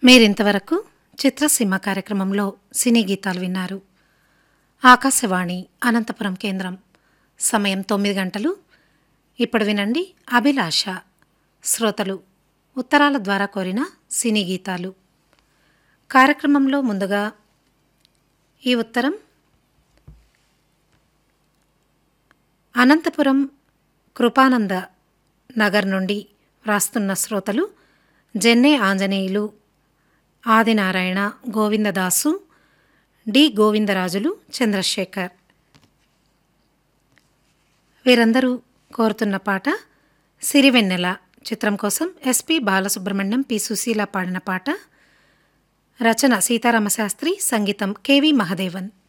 మీరింతవరకు చిత్రసీమ కార్యక్రమంలో సినీ గీతాలు విన్నారు ఆకాశవాణి అనంతపురం కేంద్రం సమయం తొమ్మిది గంటలు ఇప్పుడు వినండి అభిలాష శ్రోతలు ఉత్తరాల ద్వారా కోరిన సినీ గీతాలు కార్యక్రమంలో ముందుగా ఈ ఉత్తరం అనంతపురం కృపానంద నగర్ నుండి వ్రాస్తున్న శ్రోతలు జెన్నే ఆంజనేయులు ఆదినారాయణ గోవిందదాసు డి గోవిందరాజులు చంద్రశేఖర్ వీరందరూ కోరుతున్న పాట సిరివెన్నెల చిత్రం కోసం ఎస్పి బాలసుబ్రహ్మణ్యం పి సుశీల పాడిన పాట రచన సీతారామశాస్త్రి సంగీతం కెవి మహదేవన్